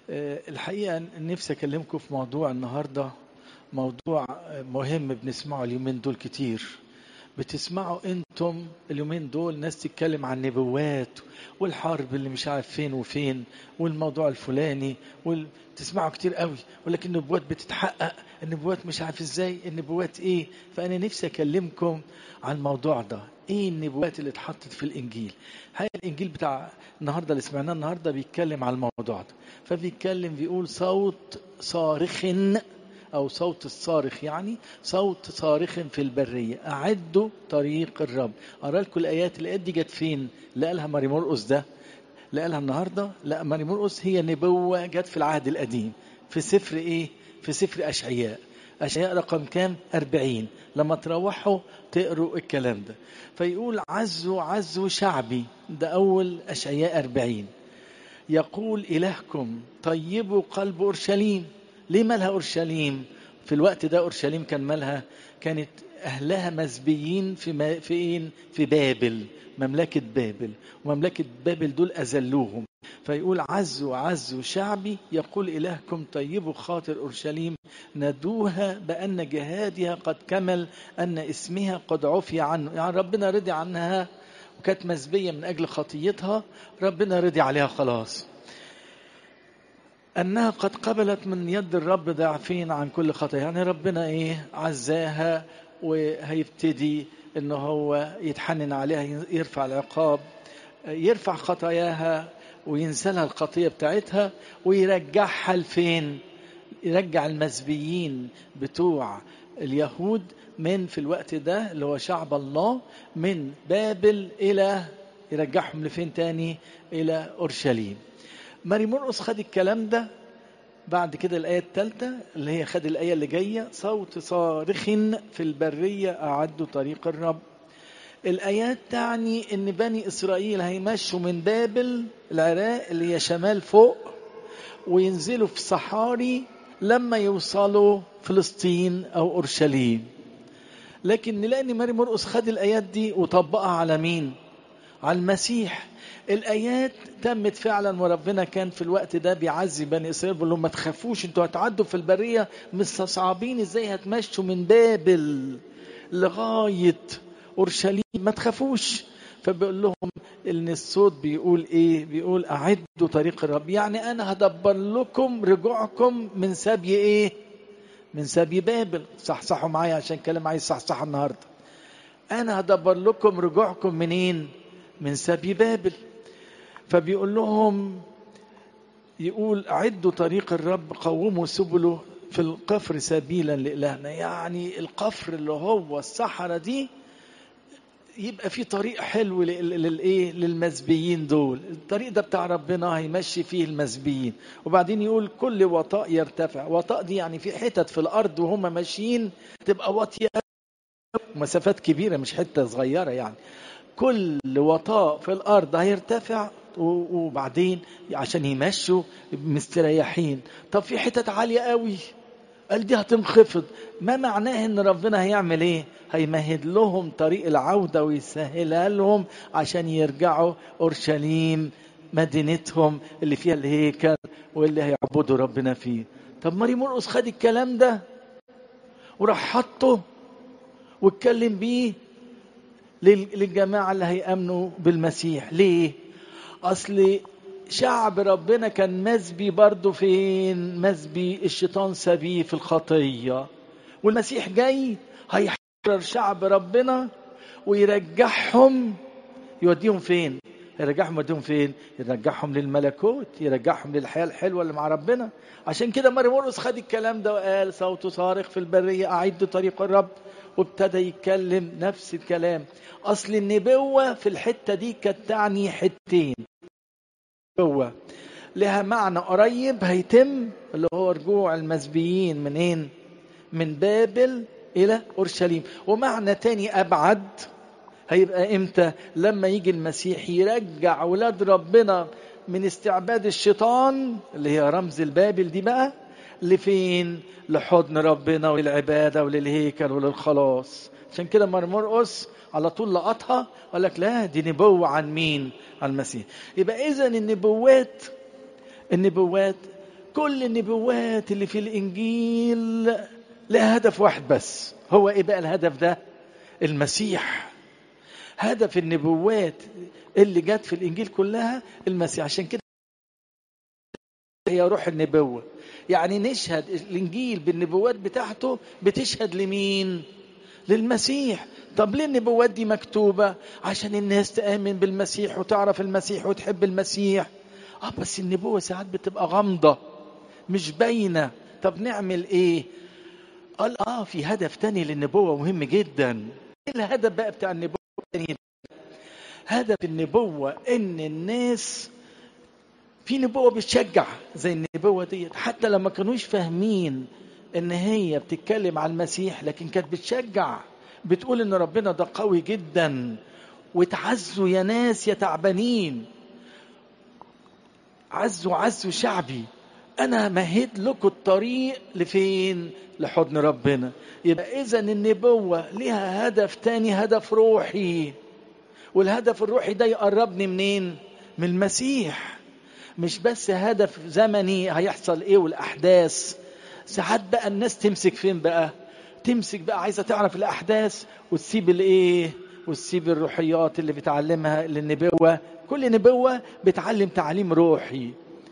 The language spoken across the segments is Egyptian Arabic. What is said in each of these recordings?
آه، الحقيقة نفسي أكلمكم في موضوع النهاردة موضوع مهم بنسمعه اليومين دول كتير بتسمعوا انتم اليومين دول ناس تتكلم عن نبوات والحرب اللي مش عارف فين وفين والموضوع الفلاني وال... تسمعوا كتير قوي ولكن النبوات بتتحقق النبوات مش عارف ازاي النبوات ايه فانا نفسي اكلمكم عن الموضوع ده ايه النبوات اللي اتحطت في الانجيل هاي الانجيل بتاع النهارده اللي سمعناه النهارده بيتكلم على الموضوع ده فبيتكلم بيقول صوت صارخ أو صوت الصارخ يعني صوت صارخ في البرية أعدوا طريق الرب أرى لكم الآيات الآيات دي جت فين اللي قالها ماري مرقس ده اللي قالها النهاردة لا ماري مرقس هي نبوة جت في العهد القديم في سفر إيه في سفر أشعياء أشعياء رقم كام أربعين لما تروحوا تقروا الكلام ده فيقول عزوا عزوا شعبي ده أول أشعياء أربعين يقول إلهكم طيبوا قلب أورشليم ليه مالها أورشليم في الوقت ده أورشليم كان مالها كانت أهلها مسبيين في ما فين في بابل مملكة بابل ومملكة بابل دول أذلوهم فيقول عزوا عزوا شعبي يقول إلهكم طيبوا خاطر أورشليم ندوها بأن جهادها قد كمل أن اسمها قد عفي عنه يعني ربنا رضي عنها وكانت مسبية من أجل خطيتها ربنا رضي عليها خلاص أنها قد قبلت من يد الرب ضعفين عن كل خطية يعني ربنا إيه عزاها وهيبتدي إن هو يتحنن عليها يرفع العقاب يرفع خطاياها وينسى لها الخطية بتاعتها ويرجعها لفين يرجع المسبيين بتوع اليهود من في الوقت ده اللي هو شعب الله من بابل إلى يرجعهم لفين تاني إلى أورشليم ماري مرقس خد الكلام ده بعد كده الآية الثالثة اللي هي خد الآية اللي جاية صوت صارخ في البرية أعدوا طريق الرب الآيات تعني إن بني إسرائيل هيمشوا من بابل العراق اللي هي شمال فوق وينزلوا في صحاري لما يوصلوا فلسطين أو أورشليم لكن نلاقي إن ماري مرقس خد الآيات دي وطبقها على مين؟ على المسيح الآيات تمت فعلا وربنا كان في الوقت ده بيعزي بني إسرائيل بيقول لهم ما تخافوش انتوا هتعدوا في البرية مستصعبين ازاي هتمشوا من بابل لغاية أورشليم ما تخافوش فبيقول لهم ان الصوت بيقول ايه بيقول اعدوا طريق الرب يعني انا هدبر لكم رجوعكم من سبي ايه من سبي بابل صحصحوا معايا عشان كلام عايز صحصح النهارده انا هدبر لكم رجوعكم منين من سبي بابل فبيقول لهم يقول عدوا طريق الرب قوموا سبله في القفر سبيلا لإلهنا يعني القفر اللي هو الصحراء دي يبقى في طريق حلو للايه للمسبيين دول الطريق ده بتاع ربنا هيمشي فيه المسبيين وبعدين يقول كل وطاء يرتفع وطاء دي يعني في حتت في الارض وهم ماشيين تبقى واطيه مسافات كبيره مش حته صغيره يعني كل وطاء في الارض هيرتفع وبعدين عشان يمشوا مستريحين طب في حتت عاليه قوي قال دي هتنخفض ما معناه ان ربنا هيعمل ايه هيمهد لهم طريق العوده ويسهلها لهم عشان يرجعوا اورشليم مدينتهم اللي فيها الهيكل واللي هيعبدوا ربنا فيه طب ماري مرقس خد الكلام ده وراح حطه واتكلم بيه للجماعة اللي هيأمنوا بالمسيح ليه أصل شعب ربنا كان مسبي برضه فين مسبي الشيطان سبيه في الخطية والمسيح جاي هيحرر شعب ربنا ويرجعهم يوديهم فين يرجعهم يوديهم فين يرجعهم للملكوت يرجعهم للحياة الحلوة اللي مع ربنا عشان كده ماري مرقس خد الكلام ده وقال صوته صارخ في البرية أعد طريق الرب وابتدى يتكلم نفس الكلام اصل النبوه في الحته دي كانت تعني حتتين نبوه لها معنى قريب هيتم اللي هو رجوع المسبيين منين من بابل الى اورشليم ومعنى تاني ابعد هيبقى امتى لما يجي المسيح يرجع اولاد ربنا من استعباد الشيطان اللي هي رمز البابل دي بقى لفين لحضن ربنا وللعباده وللهيكل وللخلاص عشان كده مرمرقس على طول لقطها قال لك لا دي نبوة عن مين عن المسيح يبقى إذا النبوات النبوات كل النبوات اللي في الانجيل لها هدف واحد بس هو ايه بقى الهدف ده المسيح هدف النبوات اللي جت في الانجيل كلها المسيح عشان كده هي روح النبوه يعني نشهد الانجيل بالنبوات بتاعته بتشهد لمين للمسيح طب ليه النبوات دي مكتوبه عشان الناس تامن بالمسيح وتعرف المسيح وتحب المسيح اه بس النبوه ساعات بتبقى غامضه مش باينه طب نعمل ايه قال اه في هدف تاني للنبوه مهم جدا ايه الهدف بقى بتاع النبوه التاني هدف النبوه ان الناس في نبوه بتشجع زي النبوه ديت حتى لما كانوش فاهمين ان هي بتتكلم عن المسيح لكن كانت بتشجع بتقول ان ربنا ده قوي جدا وتعزوا يا ناس يا تعبانين عزوا عزوا شعبي انا مهد لكم الطريق لفين لحضن ربنا يبقى اذا النبوه ليها هدف تاني هدف روحي والهدف الروحي ده يقربني منين من المسيح مش بس هدف زمني هيحصل ايه والاحداث ساعات بقى الناس تمسك فين بقى تمسك بقى عايزه تعرف الاحداث وتسيب الايه وتسيب الروحيات اللي بتعلمها للنبوه كل نبوه بتعلم تعليم روحي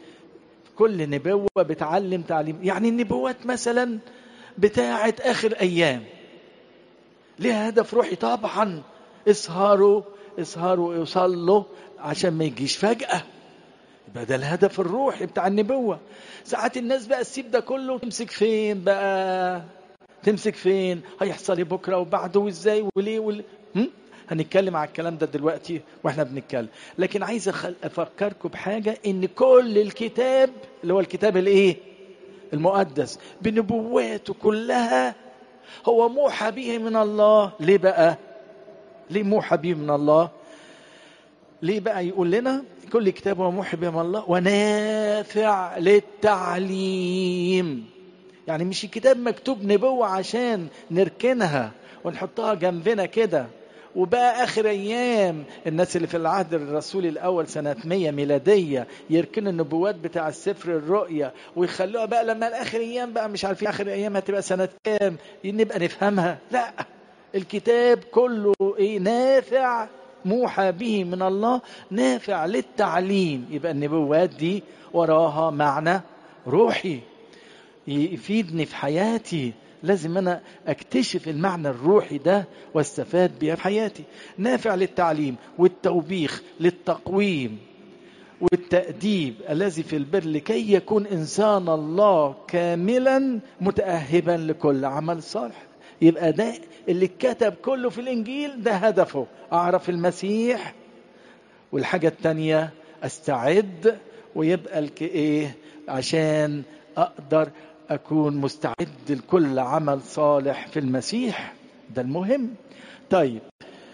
كل نبوه بتعلم تعليم يعني النبوات مثلا بتاعه اخر ايام ليها هدف روحي طبعا اسهروا اسهروا يصلوا عشان ما يجيش فجاه يبقى ده الهدف الروحي بتاع النبوة ساعات الناس بقى تسيب ده كله تمسك فين بقى تمسك فين هيحصل ايه بكره وبعده وازاي وليه ول... هم؟ هنتكلم على الكلام ده دلوقتي واحنا بنتكلم لكن عايز أخل... افكركم بحاجه ان كل الكتاب اللي هو الكتاب الايه المقدس بنبواته كلها هو موحى به من الله ليه بقى ليه موحى به من الله ليه بقى يقول لنا كل كتاب هو موحى به من الله ونافع للتعليم يعني مش الكتاب مكتوب نبوة عشان نركنها ونحطها جنبنا كده وبقى آخر أيام الناس اللي في العهد الرسولي الأول سنة 100 ميلادية يركنوا النبوات بتاع السفر الرؤيا ويخلوها بقى لما الآخر أيام بقى مش عارفين آخر أيام هتبقى سنة كام نبقى نفهمها لا الكتاب كله إيه نافع موحى به من الله نافع للتعليم يبقى النبوات دي وراها معنى روحي يفيدني في حياتي لازم انا اكتشف المعنى الروحي ده واستفاد بيه في حياتي نافع للتعليم والتوبيخ للتقويم والتأديب الذي في البر لكي يكون إنسان الله كاملا متأهبا لكل عمل صالح يبقى ده اللي اتكتب كله في الإنجيل ده هدفه أعرف المسيح والحاجة التانية أستعد ويبقى الك إيه عشان أقدر أكون مستعد لكل عمل صالح في المسيح ده المهم طيب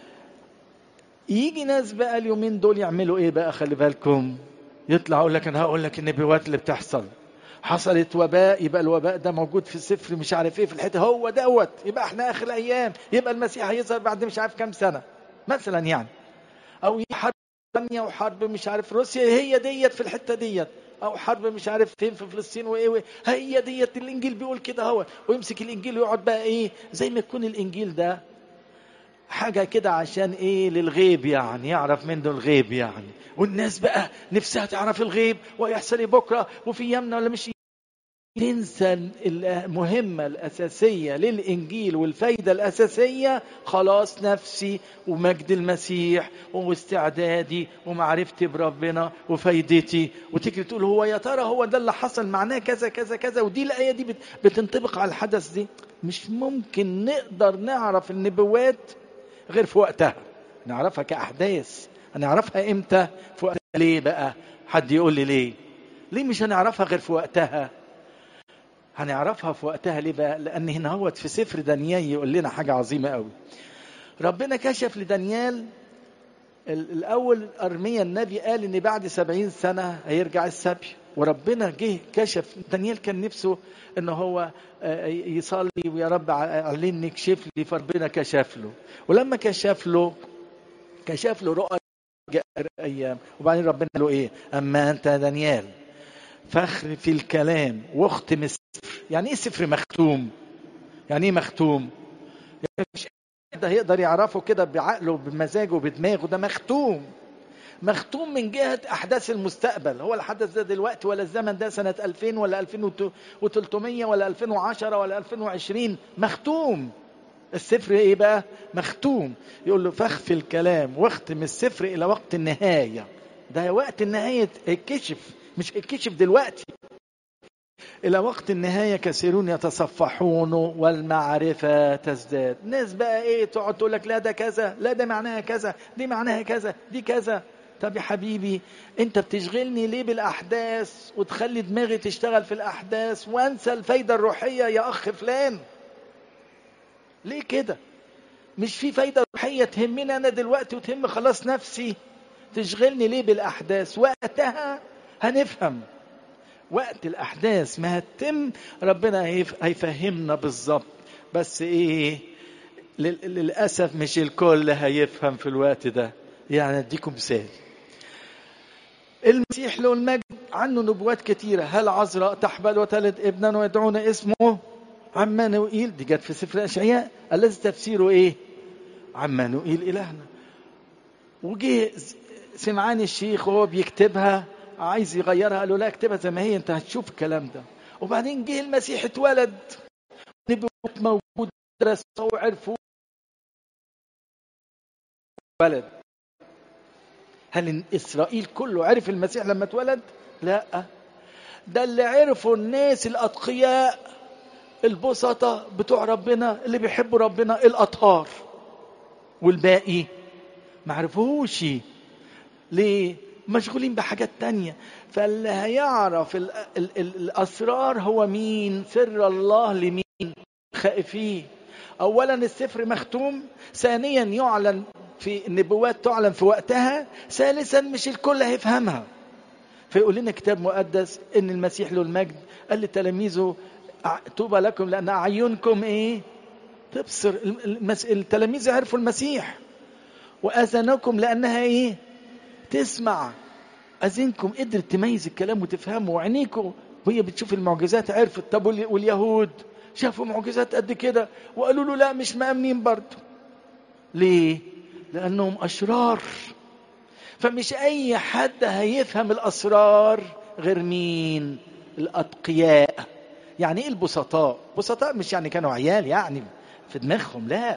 يجي ناس بقى اليومين دول يعملوا ايه بقى خلي بالكم يطلع يقول لك انا هقول لك النبوات اللي بتحصل حصلت وباء يبقى الوباء ده موجود في السفر مش عارف ايه في الحته هو دوت يبقى احنا اخر الايام يبقى المسيح هيظهر بعد مش عارف كام سنه مثلا يعني او حرب ثانيه وحرب مش عارف روسيا هي ديت في الحته ديت او حرب مش عارف فين في فلسطين وايه وايه هي ديت الانجيل بيقول كده هو ويمسك الانجيل ويقعد بقى ايه زي ما يكون الانجيل ده حاجه كده عشان ايه للغيب يعني يعرف منه الغيب يعني والناس بقى نفسها تعرف الغيب ويحصل بكره وفي يمنا ولا مش تنسى المهمة الأساسية للإنجيل والفايدة الأساسية خلاص نفسي ومجد المسيح واستعدادي ومعرفتي بربنا وفايدتي وتيجي تقول هو يا ترى هو ده اللي حصل معناه كذا كذا كذا ودي الآية دي بتنطبق على الحدث دي مش ممكن نقدر نعرف النبوات غير في وقتها نعرفها كأحداث هنعرفها إمتى في وقتها ليه بقى حد يقول لي ليه ليه مش هنعرفها غير في وقتها هنعرفها في وقتها ليه بقى لان هنا هوت في سفر دانيال يقول لنا حاجه عظيمه قوي ربنا كشف لدانيال الاول ارميا النبي قال ان بعد سبعين سنه هيرجع السبي وربنا جه كشف دانيال كان نفسه ان هو يصلي ويا رب علمني اكشف لي فربنا كشف له ولما كشف له كشف له رؤى ايام وبعدين ربنا قال له ايه اما انت دانيال فخر في الكلام واختم السفر يعني ايه سفر مختوم يعني ايه مختوم يعني مش حد هيقدر يعرفه كده بعقله بمزاجه بدماغه ده مختوم مختوم من جهة أحداث المستقبل هو الحدث ده دلوقتي ولا الزمن ده سنة 2000 ولا 2300 ولا 2010 ولا 2020 مختوم السفر ايه بقى مختوم يقول له فخف الكلام واختم السفر الى وقت النهايه ده وقت النهايه اتكشف مش اتكشف دلوقتي الى وقت النهايه كثيرون يتصفحون والمعرفه تزداد ناس بقى ايه تقعد تقول لك لا ده كذا لا ده معناها كذا دي معناها كذا دي كذا طب يا حبيبي انت بتشغلني ليه بالاحداث وتخلي دماغي تشتغل في الاحداث وانسى الفايده الروحيه يا اخ فلان ليه كده مش في فايدة روحية تهمني أنا دلوقتي وتهم خلاص نفسي تشغلني ليه بالأحداث وقتها هنفهم وقت الأحداث ما هتتم ربنا هيفهمنا بالظبط بس إيه للأسف مش الكل هيفهم في الوقت ده يعني أديكم مثال المسيح له المجد عنه نبوات كتيرة هل عذراء تحبل وتلد ابنا ويدعون اسمه عمانوئيل دي جت في سفر اشعياء الذي تفسيره ايه عمانوئيل الهنا وجه سمعان الشيخ وهو بيكتبها عايز يغيرها قال له لا اكتبها زي ما هي انت هتشوف الكلام ده وبعدين جه المسيح اتولد نبوات موجود درسوا وعرفوا ولد هل اسرائيل كله عرف المسيح لما اتولد لا ده اللي عرفوا الناس الاتقياء البسطة بتوع ربنا اللي بيحبوا ربنا الأطهار والباقي ما عرفوش ليه مشغولين بحاجات تانية فاللي هيعرف ال ال ال الأسرار هو مين سر الله لمين خائفيه أولا السفر مختوم ثانيا يعلن في النبوات تعلن في وقتها ثالثا مش الكل هيفهمها فيقول لنا كتاب مقدس ان المسيح له المجد قال لتلاميذه طوبى لكم لأن أعينكم إيه تبصر المس... التلاميذ عرفوا المسيح وأذنكم لأنها إيه تسمع أذنكم قدرت تميز الكلام وتفهمه وعينيكم وهي بتشوف المعجزات عرفت طب واليهود شافوا معجزات قد كده وقالوا له لا مش مأمنين برضه ليه لأنهم أشرار فمش أي حد هيفهم الأسرار غير مين الأتقياء يعني ايه البسطاء بسطاء مش يعني كانوا عيال يعني في دماغهم لا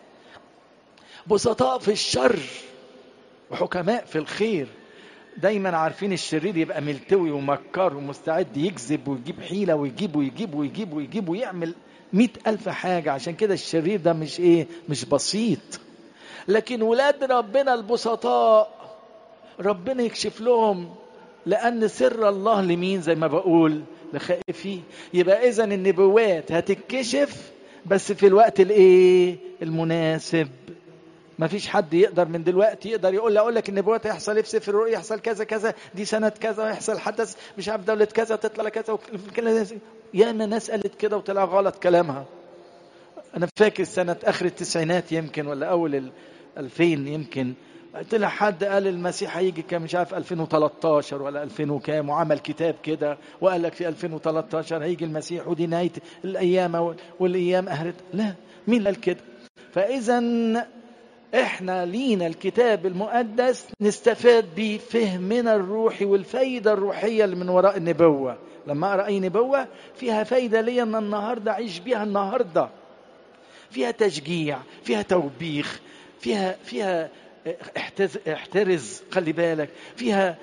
بسطاء في الشر وحكماء في الخير دايما عارفين الشرير يبقى ملتوي ومكار ومستعد يكذب ويجيب حيلة ويجيب ويجيب ويجيب ويجيب ويعمل مئة ألف حاجة عشان كده الشرير ده مش إيه مش بسيط لكن ولاد ربنا البسطاء ربنا يكشف لهم لأن سر الله لمين زي ما بقول لخائفين يبقى اذا النبوات هتتكشف بس في الوقت الايه المناسب ما فيش حد يقدر من دلوقتي يقدر يقول لي اقول لك النبوات هيحصل ايه في سفر الرؤيا يحصل كذا كذا دي سنه كذا يحصل حدث مش عارف دوله كذا تطلع كذا ياما ناس قالت كده وطلع غلط كلامها انا فاكر سنه اخر التسعينات يمكن ولا اول ال 2000 يمكن طلع حد قال المسيح هيجي كام مش عارف 2013 ولا 2000 وكام وعمل كتاب كده وقال لك في 2013 هيجي المسيح ودي نهايه الايام والايام اهرت لا مين قال كده فاذا احنا لينا الكتاب المقدس نستفاد بيه فهمنا الروحي والفايده الروحيه اللي من وراء النبوه لما اقرا اي نبوه فيها فايده ليا ان النهارده اعيش بيها النهارده فيها تشجيع فيها توبيخ فيها فيها احتز احترز خلي بالك فيها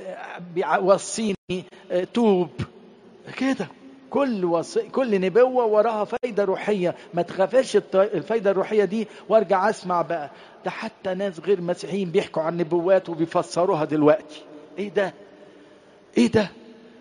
وصيني توب كده كل وصي كل نبوة وراها فايدة روحية ما تخافش الفايدة الروحية دي وارجع اسمع بقى ده حتى ناس غير مسيحيين بيحكوا عن نبوات وبيفسروها دلوقتي ايه ده ايه ده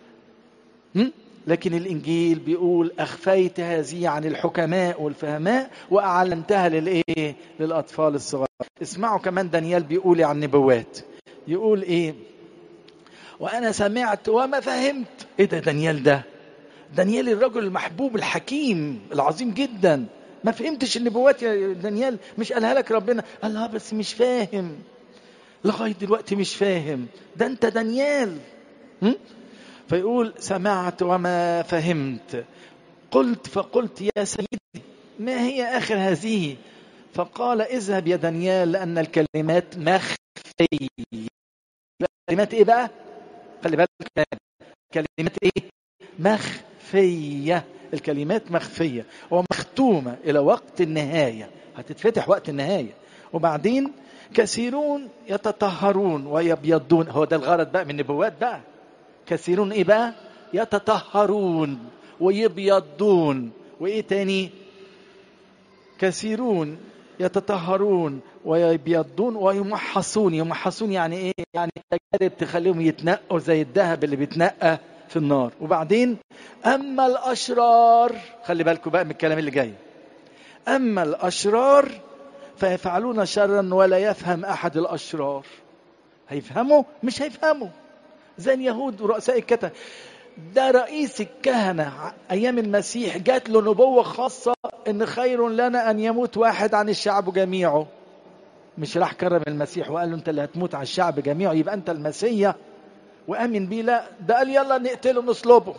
م? لكن الانجيل بيقول اخفيت هذه عن الحكماء والفهماء واعلنتها للايه للاطفال الصغار اسمعوا كمان دانيال بيقول عن النبوات يقول ايه وانا سمعت وما فهمت ايه ده دانيال ده دانيال الرجل المحبوب الحكيم العظيم جدا ما فهمتش النبوات يا دانيال مش قالها لك ربنا قال لا بس مش فاهم لغايه دلوقتي مش فاهم ده انت دانيال م? فيقول سمعت وما فهمت قلت فقلت يا سيدي ما هي آخر هذه فقال اذهب يا دانيال لأن الكلمات مخفية كلمات ايه بقى خلي بالك كلمات ايه مخفية الكلمات مخفية ومختومة إلى وقت النهاية هتتفتح وقت النهاية وبعدين كثيرون يتطهرون ويبيضون هو ده الغرض بقى من النبوات بقى كثيرون ايه بقى يتطهرون ويبيضون وايه تاني كثيرون يتطهرون ويبيضون ويمحصون يمحصون يعني ايه يعني تجارب تخليهم يتنقوا زي الذهب اللي بيتنقى في النار وبعدين اما الاشرار خلي بالكم بقى من الكلام اللي جاي اما الاشرار فيفعلون شرا ولا يفهم احد الاشرار هيفهموا مش هيفهموا زي اليهود ورؤساء الكتب ده رئيس الكهنة أيام المسيح جات له نبوة خاصة إن خير لنا أن يموت واحد عن الشعب جميعه مش راح كرم المسيح وقال له أنت اللي هتموت على الشعب جميعه يبقى أنت المسيح وآمن بيه لا ده قال يلا نقتله نصلبه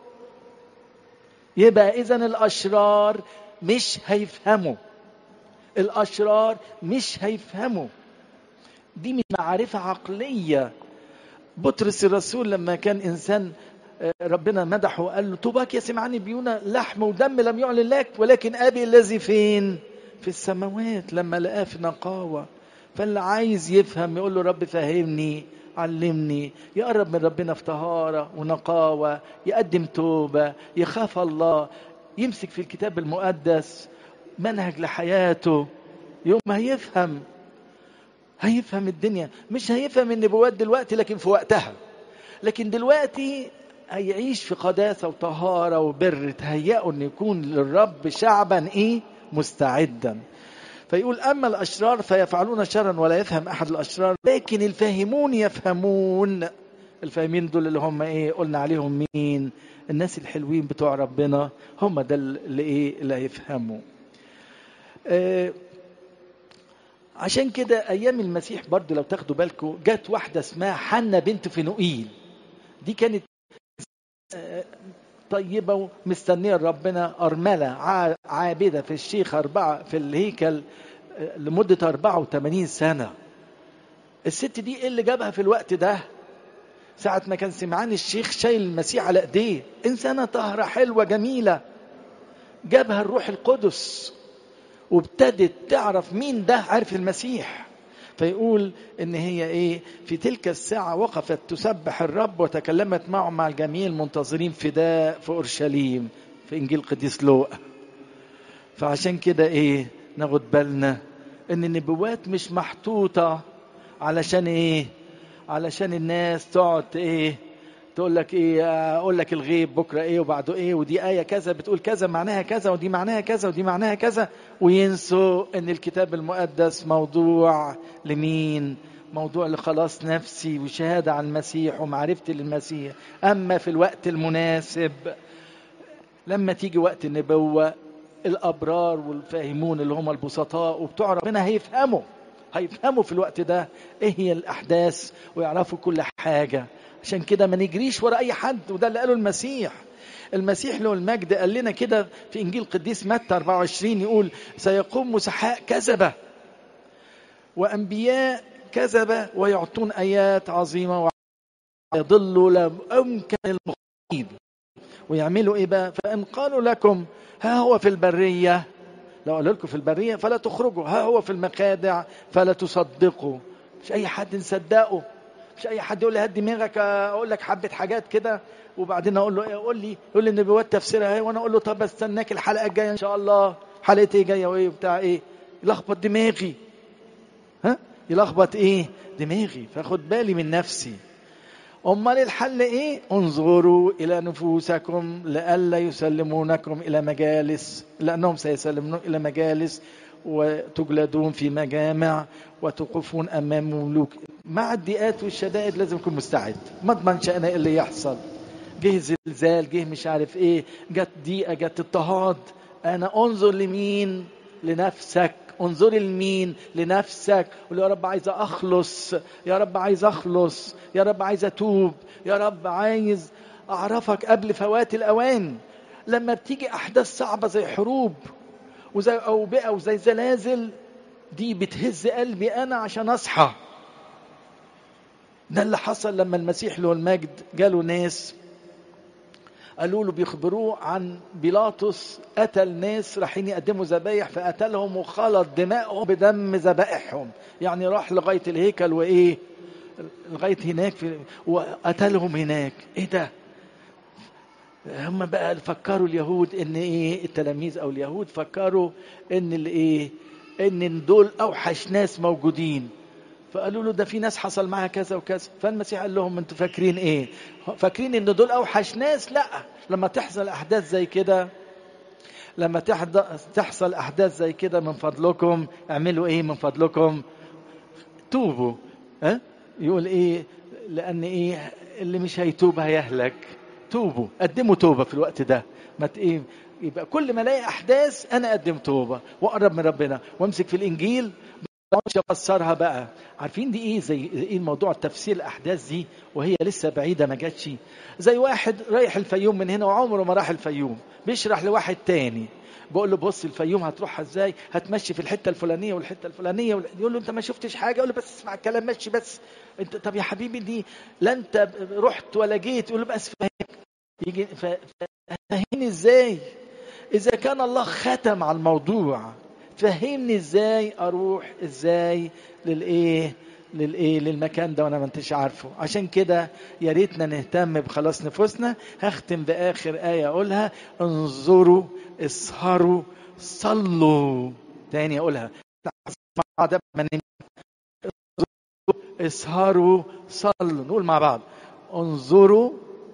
يبقى إذا الأشرار مش هيفهموا الأشرار مش هيفهموا دي مش معرفة عقلية بطرس الرسول لما كان إنسان ربنا مدحه وقال له طوباك يا سمعاني بيونا لحم ودم لم يعلن لك ولكن أبي الذي فين في السماوات لما لقاه في نقاوة فاللي عايز يفهم يقول له رب فهمني علمني يقرب من ربنا في طهارة ونقاوة يقدم توبة يخاف الله يمسك في الكتاب المقدس منهج لحياته يوم ما هيفهم هيفهم الدنيا مش هيفهم النبوات دلوقتي لكن في وقتها لكن دلوقتي هيعيش في قداسة وطهارة وبر تهيأه أن يكون للرب شعبا إيه مستعدا فيقول أما الأشرار فيفعلون شرا ولا يفهم أحد الأشرار لكن الفاهمون يفهمون الفاهمين دول اللي هم إيه قلنا عليهم مين الناس الحلوين بتوع ربنا هم ده اللي إيه اللي هيفهموا آه عشان كده أيام المسيح برضو لو تاخدوا بالكم جت واحدة اسمها حنة بنت فنوئيل دي كانت طيبة ومستنية ربنا أرملة عابدة في الشيخ أربعة في الهيكل لمدة 84 سنة الست دي إيه اللي جابها في الوقت ده ساعة ما كان سمعان الشيخ شايل المسيح على ايديه إنسانة طاهرة حلوة جميلة جابها الروح القدس وابتدت تعرف مين ده عارف المسيح فيقول ان هي ايه في تلك الساعة وقفت تسبح الرب وتكلمت معه مع الجميع المنتظرين فداء في اورشليم في انجيل قديس لوقا فعشان كده ايه ناخد بالنا ان النبوات مش محطوطة علشان ايه علشان الناس تقعد ايه تقول لك ايه اقول لك الغيب بكره ايه وبعده ايه ودي ايه كذا بتقول كذا معناها كذا ودي معناها كذا ودي معناها كذا وينسوا ان الكتاب المقدس موضوع لمين موضوع لخلاص نفسي وشهاده عن المسيح ومعرفتي للمسيح اما في الوقت المناسب لما تيجي وقت النبوه الابرار والفاهمون اللي هم البسطاء وبتوع ربنا هيفهموا هيفهموا في الوقت ده ايه هي الاحداث ويعرفوا كل حاجه عشان كده ما نجريش ورا اي حد وده اللي قاله المسيح المسيح له المجد قال لنا كده في انجيل قديس متى 24 يقول سيقوم مسحاء كذبه وانبياء كذبه ويعطون ايات عظيمه ويضلوا لم امكن المخطئين ويعملوا ايه بقى فان قالوا لكم ها هو في البريه لو قالوا لكم في البريه فلا تخرجوا ها هو في المخادع فلا تصدقوا مش اي حد نصدقه مش اي حد يقول لي هات دماغك اقول لك حبه حاجات كده وبعدين اقول له ايه قول لي يقول لي النبوات تفسيرها ايه وانا اقول له طب استناك الحلقه الجايه ان شاء الله حلقه ايه جايه وايه وبتاع ايه يلخبط دماغي ها يلخبط ايه دماغي فاخد بالي من نفسي امال الحل ايه انظروا الى نفوسكم لئلا يسلمونكم الى مجالس لانهم سيسلمون الى مجالس وتجلدون في مجامع وتقفون امام ملوك مع الضيقات والشدائد لازم يكون مستعد ما اضمنش انا ايه اللي يحصل جه زلزال جه مش عارف ايه جت ضيقه جت اضطهاد انا انظر لمين لنفسك انظري لمين لنفسك قول يا رب عايز اخلص يا رب عايز اخلص يا رب عايز اتوب يا رب عايز اعرفك قبل فوات الاوان لما بتيجي احداث صعبه زي حروب وزي اوبئه وزي زلازل دي بتهز قلبي انا عشان اصحى ده اللي حصل لما المسيح له المجد جاله ناس قالوا له بيخبروه عن بيلاطس قتل ناس رايحين يقدموا ذبايح فقتلهم وخلط دمائهم بدم ذبائحهم يعني راح لغايه الهيكل وايه لغايه هناك في وقتلهم هناك ايه ده هم بقى فكروا اليهود ان ايه التلاميذ او اليهود فكروا ان الايه ان دول اوحش ناس موجودين فقالوا له ده في ناس حصل معاها كذا وكذا فالمسيح قال لهم انتوا فاكرين ايه فاكرين ان دول اوحش ناس لا لما تحصل احداث زي كده لما تحصل احداث زي كده من فضلكم اعملوا ايه من فضلكم توبوا ها أه؟ يقول ايه لان ايه اللي مش هيتوب هيهلك توبوا قدموا توبه في الوقت ده ما ايه يبقى كل ما الاقي احداث انا اقدم توبه واقرب من ربنا وامسك في الانجيل مش افسرها بقى عارفين دي ايه زي ايه موضوع تفسير الاحداث دي وهي لسه بعيده ما جاتش زي واحد رايح الفيوم من هنا وعمره ما راح الفيوم بيشرح لواحد تاني بقول له بص الفيوم هتروحها ازاي هتمشي في الحته الفلانيه والحته الفلانيه وال... يقول له انت ما شفتش حاجه يقول له بس اسمع الكلام ماشي بس انت طب يا حبيبي دي لا انت رحت ولا جيت يقول له بس فاهم يجي ف... فهمني ازاي اذا كان الله ختم على الموضوع فهمني ازاي اروح ازاي للايه للايه للمكان ده وانا ما انتش عارفه عشان كده يا ريتنا نهتم بخلاص نفوسنا هختم باخر ايه اقولها انظروا اسهروا صلوا تاني اقولها اسهروا صلوا نقول مع بعض انظروا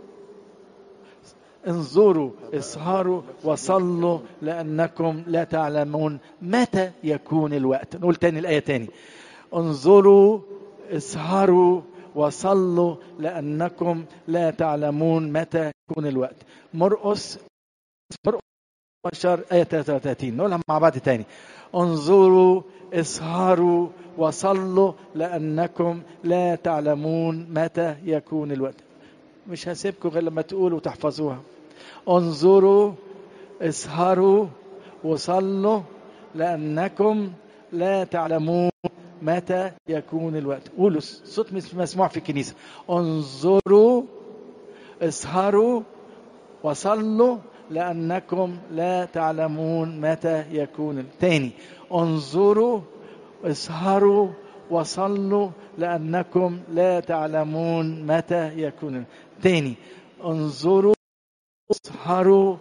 انظروا اسهروا وصلوا لأنكم لا تعلمون متى يكون الوقت نقول تاني الآية تاني انظروا اسهروا وصلوا لأنكم لا تعلمون متى يكون الوقت مرقس مرقس 10 آية 33 نقولها مع بعض تاني انظروا اسهروا وصلوا لأنكم لا تعلمون متى يكون الوقت مش هسيبكم غير لما تقولوا وتحفظوها انظروا اسهروا وصلوا لأنكم لا تعلمون متى يكون الوقت قولوا صوت مسموع في الكنيسة انظروا اسهروا وصلوا لأنكم لا تعلمون متى يكون تاني انظروا اسهروا وصلوا لأنكم لا تعلمون متى يكون تاني انظروا اسهروا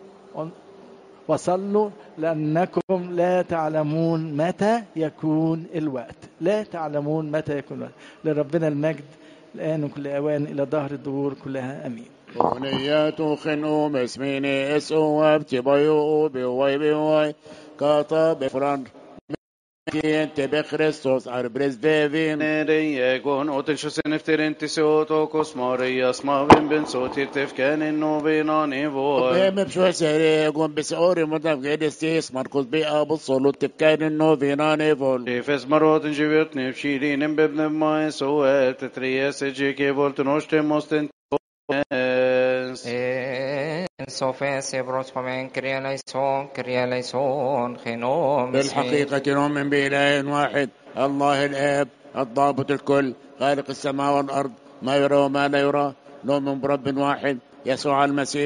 وصلوا لأنكم لا تعلمون متى يكون الوقت لا تعلمون متى يكون الوقت لربنا المجد الآن وكل أوان إلى ظهر الدهور كلها أمين ونيات خنو مسميني اسو وابتي بيو بيوي بيوي كاتا بفران انت بخريستوس اربرز ديفين Regon återskjuts efter inte så tokos Marias maven ben så till tefkan en novena nivå. بهم بشو سيري يقوم بسعوري مدام قيد استيس مركز بي ابو الصلو تفكان انه فينا نيفول Efes maroten givet nevshirin en bebne mai så ett tres ejike volten osten mosten En sofes ebros pomen كريا ليسون كريا ليسون خنوم بالحقيقة نؤمن بإله واحد الله الآب الضابط الكل خالق السماء والأرض ما يرى وما لا يرى نؤمن برب واحد يسوع المسيح